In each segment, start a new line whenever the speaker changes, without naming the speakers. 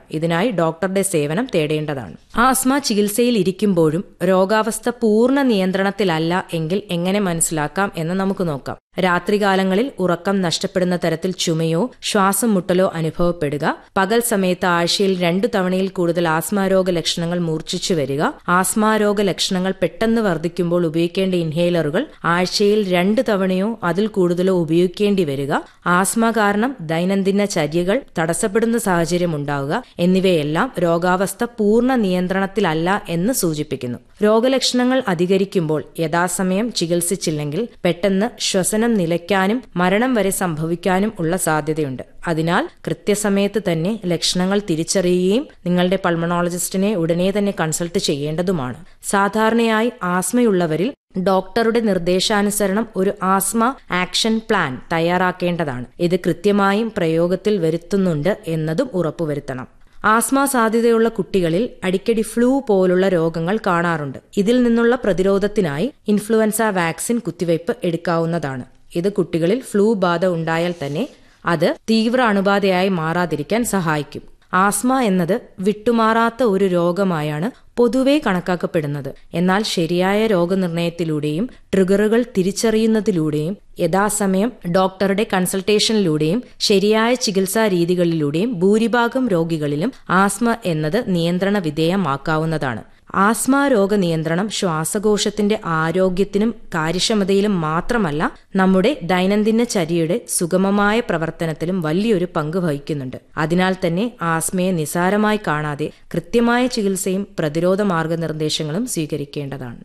ഇതിനായി ഡോക്ടറുടെ സേവനം തേടേണ്ടതാണ് ആസ്മ ചികിത്സയിൽ ഇരിക്കുമ്പോഴും രോഗാവസ്ഥ പൂർണ്ണ നിയന്ത്രണത്തിലല്ല എങ്കിൽ എങ്ങനെ മനസ്സിലാക്കാം എന്ന് നമുക്ക് നോക്കാം രാത്രികാലങ്ങളിൽ ഉറക്കം നഷ്ടപ്പെടുന്ന തരത്തിൽ ചുമയോ ശ്വാസം മുട്ടലോ അനുഭവപ്പെടുക പകൽ സമയത്ത് ആഴ്ചയിൽ രണ്ടു തവണയിൽ കൂടുതൽ ആസ്മാരോഗ ലക്ഷണങ്ങൾ മൂർച്ഛിച്ചു വരിക ആസ്മാരോഗ ലക്ഷണങ്ങൾ പെട്ടെന്ന് വർദ്ധിക്കുമ്പോൾ ഉപയോഗിക്കേണ്ട ഇൻഹേലറുകൾ ആഴ്ചയിൽ രണ്ട് തവണയോ അതിൽ കൂടുതലോ ഉപയോഗിക്കേണ്ടി വരിക ആസ്മ കാരണം ദൈനംദിന ചര്യകൾ തടസ്സപ്പെടുന്ന സാഹചര്യം ഉണ്ടാവുക എന്നിവയെല്ലാം രോഗാവസ്ഥ പൂർണ്ണ നിയന്ത്രണത്തിലല്ല എന്ന് സൂചിപ്പിക്കുന്നു രോഗലക്ഷണങ്ങൾ അധികരിക്കുമ്പോൾ യഥാസമയം ചികിത്സിച്ചില്ലെങ്കിൽ പെട്ടെന്ന് ശ്വസനം നിലയ്ക്കാനും മരണം വരെ സംഭവിക്കാനും ഉള്ള സാധ്യതയുണ്ട് അതിനാൽ കൃത്യസമയത്ത് തന്നെ ലക്ഷണങ്ങൾ തിരിച്ചറിയുകയും നിങ്ങളുടെ പൾമണോളജിസ്റ്റിനെ ഉടനെ തന്നെ കൺസൾട്ട് ചെയ്യേണ്ടതുമാണ് സാധാരണയായി ആസ്മയുള്ളവരിൽ ഡോക്ടറുടെ നിർദ്ദേശാനുസരണം ഒരു ആസ്മ ആക്ഷൻ പ്ലാൻ തയ്യാറാക്കേണ്ടതാണ് ഇത് കൃത്യമായും പ്രയോഗത്തിൽ വരുത്തുന്നുണ്ട് എന്നതും ഉറപ്പുവരുത്തണം ആസ്മ സാധ്യതയുള്ള കുട്ടികളിൽ അടിക്കടി ഫ്ലൂ പോലുള്ള രോഗങ്ങൾ കാണാറുണ്ട് ഇതിൽ നിന്നുള്ള പ്രതിരോധത്തിനായി ഇൻഫ്ലുവൻസ വാക്സിൻ കുത്തിവയ്പ് എടുക്കാവുന്നതാണ് ഇത് കുട്ടികളിൽ ഫ്ലൂ ബാധ ഉണ്ടായാൽ തന്നെ അത് തീവ്ര അണുബാധയായി മാറാതിരിക്കാൻ സഹായിക്കും ആസ്മ എന്നത് വിട്ടുമാറാത്ത ഒരു രോഗമായാണ് പൊതുവെ കണക്കാക്കപ്പെടുന്നത് എന്നാൽ ശരിയായ രോഗനിർണയത്തിലൂടെയും ട്രിഗറുകൾ തിരിച്ചറിയുന്നതിലൂടെയും യഥാസമയം ഡോക്ടറുടെ കൺസൾട്ടേഷനിലൂടെയും ശരിയായ ചികിത്സാ രീതികളിലൂടെയും ഭൂരിഭാഗം രോഗികളിലും ആസ്മ എന്നത് നിയന്ത്രണ വിധേയമാക്കാവുന്നതാണ് ആസ്മ രോഗ നിയന്ത്രണം ശ്വാസകോശത്തിന്റെ ആരോഗ്യത്തിനും കാര്യക്ഷമതയിലും മാത്രമല്ല നമ്മുടെ ദൈനംദിന ചര്യയുടെ സുഗമമായ പ്രവർത്തനത്തിലും വലിയൊരു പങ്ക് വഹിക്കുന്നുണ്ട് അതിനാൽ തന്നെ ആസ്മയെ നിസാരമായി കാണാതെ കൃത്യമായ ചികിത്സയും പ്രതിരോധ മാർഗനിർദ്ദേശങ്ങളും സ്വീകരിക്കേണ്ടതാണ്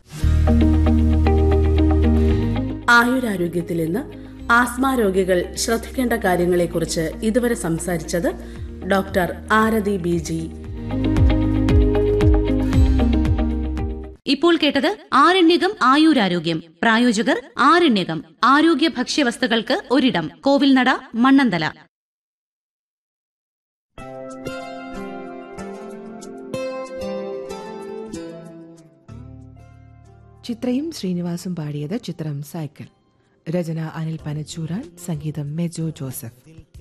ആയുരാരോഗ്യത്തിൽ ഇന്ന് ആസ്മ രോഗികൾ ശ്രദ്ധിക്കേണ്ട കാര്യങ്ങളെക്കുറിച്ച് ഇതുവരെ സംസാരിച്ചത് ഡോക്ടർ ആരതി ബി ജി
ഇപ്പോൾ കേട്ടത് ആരണ്യകം ആയുരാരോഗ്യം പ്രായോജകർ ആരണ്യകം ആരോഗ്യ ഭക്ഷ്യവസ്തുക്കൾക്ക് ഒരിടം കോവിൽനട മണ്ണന്തല
ചിത്രയും ശ്രീനിവാസും പാടിയത് ചിത്രം സൈക്കിൾ രചന അനിൽ പനച്ചൂരാൻ സംഗീതം മെജോ ജോസഫ്